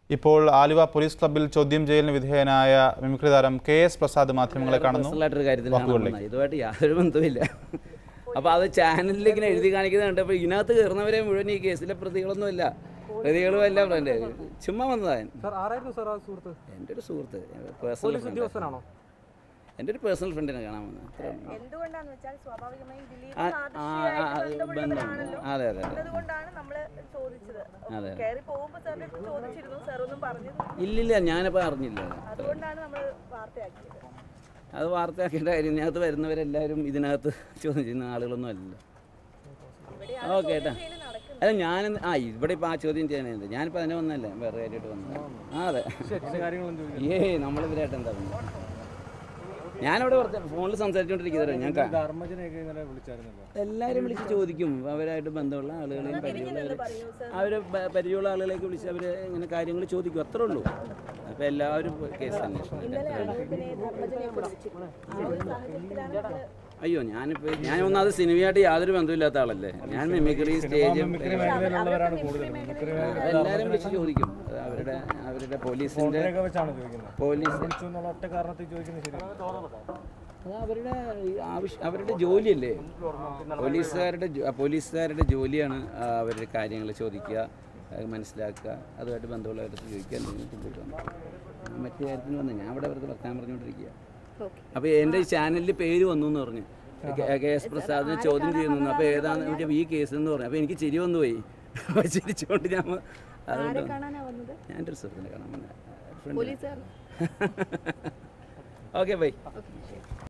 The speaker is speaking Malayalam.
ഇപ്പോൾ ആലുവ പോലീസ് ക്ലബ്ബിൽ ചോദ്യം ചെയ്യലിന് വിധേയനായ മിമിക്രി താരം കെ എസ് പ്രസാദ് മാധ്യമങ്ങളെ കാണുന്നു പേഴ്സണലായിട്ടൊരു കാര്യത്തിൽ കാണാൻ വാക്കുകളിലേക്ക്. വന്നതാ. ഇതുമായിട്ട് യാതൊരു ബന്ധമില്ല അപ്പോൾ അത് ചാനലിൽ ഇങ്ങനെ എഴുതി കാണിക്കുന്നത് കണ്ടപ്പോൾ ഇതിനകത്ത് കയറുന്നവരെ മുഴുവൻ ഈ കേസിലെ പ്രതികളൊന്നുമില്ല പ്രതികളും എല്ലാം ഫ്രണ്ട് ചുമ്മാ വന്നതാണ് സാർ ആരായിരുന്നു സാർ ആ സുഹൃത്ത് എൻ്റെ ഒരു സുഹൃത്ത് പേഴ്സണൽ പോലീസ് ഫ്രണ്ട് ഉദ്യോഗസ്ഥനാണോ എൻ്റെ ഒരു പേഴ്സണൽ ഫ്രണ്ടിനെ കാണാൻ വന്നത് അത്രേ ഉള്ളൂ. എന്തുകൊണ്ടാന്ന് വെച്ചാൽ സ്വാഭാവികമായും ദിലീപ് ആ, ആ, ആ, ആ, ബന്ധമുണ്ട് അതെ അതെ അതെ അതുകൊണ്ടാണ് നമ്മള് ചോദിച്ചത് അതെ. കയറി പോകുമ്പോ സാറിന്റെ അടുത്ത് ചോദിച്ചിരുന്നു സാർ ഒന്നും പറഞ്ഞിരുന്നു ഇല്ലില്ല ഞാനിപ്പോൾ അറിഞ്ഞില്ല അതുകൊണ്ടാണ് നമ്മൾ വാർത്തയാക്കിയത് അത് വാർത്തയാക്കേണ്ട കാര്യം ഇതിനകത്ത് വരുന്നവരെല്ലാവരും ഇതിനകത്ത് ചോദ്യം ചെയ്യുന്ന ആളുകളൊന്നും അല്ലല്ലോ ഓക്കെ ഏട്ടാ അല്ല ഞാൻ ആ ഇവിടെ ഇപ്പോൾ ആ ചോദ്യം ചെയ്യാനുണ്ട് ഞാനിപ്പോൾ അതിനെ വന്നല്ലേ വേറെ കാര്യമായിട്ട് വന്നത് ആ അതെ കാര്യങ്ങളൊന്നും ചോദിക്കും ഏയ് നമ്മളിവരായിട്ട് എന്താ പറഞ്ഞത് ഞാനവിടെ കുറച്ച് ഫോണിൽ സംസാരിച്ചുകൊണ്ടിരിക്കുന്നത് ഞാൻ ക- ധർമ്മജനെയൊക്കെ ഇന്നലെ വിളിച്ചായിരുന്നല്ലോ എല്ലാവരും വിളിച്ച് ചോദിക്കും അവരായിട്ട് ബന്ധമുള്ള ആളുകളെയും പരിചയമുള്ളവർ അവർ പരിചയമുള്ള ആളുകളെയൊക്കെ വിളിച്ച് അവർ ഇങ്ങനെ കാര്യങ്ങൾ ചോദിക്കും അത്രേ ഉള്ളൂ അപ്പോൾ എല്ലാവരും കേസ് അന്വേഷണം പിന്നെ ധർമ്മജനെ കുറിച്ച് ആ ഒരു സാഹചര്യത്തിലാണ് നമ്മള് അയ്യോ ഞാനിപ്പോൾ ഞാൻ ഒന്നാമത് സിനിമയായിട്ട് യാതൊരു ബന്ധമില്ലാത്ത ആളല്ലേ ഞാൻ മിമിക്രി സ്റ്റേജ് മേഖലയിലുള്ളവരാണ് കൂടുതൽ മിമിക്രി എല്ലാവരും വിളിച്ച് ചോദിക്കും അത് അവരുടെ അവരുടെ പോലീസിൻ്റെ മേഖലയൊക്കെ വെച്ചാണ് ചോദിക്കുന്നത് പോലീസ് വിളിച്ചു എന്നുള്ള ഒറ്റ കാരണത്തിൽ ചോദിക്കുന്നത് ശരിയാണ് അത് അവരുടെ ഈ ആവശ്യം അവരുടെ ജോലിയല്ലേ പോലീസുകാരുടെ ജോ- പോലീസുകാരുടെ ജോലിയാണ് ആ, അവരുടെ കാര്യങ്ങൾ ചോദിക്കുക അത് മനസ്സിലാക്കുക അതുമായിട്ട് ബന്ധമുള്ളവരുടെ ചോദിക്കുക എന്തെങ്കിലും കൊണ്ടുപോകാം മറ്റു കാര്യത്തിന് വന്നു ഞാൻ അവിടെ അവർക്ക് വർത്താൻ പറഞ്ഞുകൊണ്ടിരിക്കുക അപ്പോൾ എൻ്റെ ഈ ചാനലിൽ പേര് വന്നു എന്ന് പറഞ്ഞു കെ- കെ എസ് പ്രസാദിനെ ചോദ്യം ചെയ്യുന്നു അപ്പോൾ ഏതാണ് ചോദിച്ചപ്പോൾ ഈ കേസ് എന്ന് പറഞ്ഞു അപ്പോൾ എനിക്ക് ചിരി വന്നു പോയി അപ്പോൾ ചിരിച്ചുകൊണ്ട് ഞാൻ അതുകൊണ്ട് കാണാനാ വന്നത് ഞാൻ എൻ്റെ ഒരു സുഹൃത്തിനെ കാണാൻ വന്ന പോലീസുകാർ ഓക്കെ ബൈ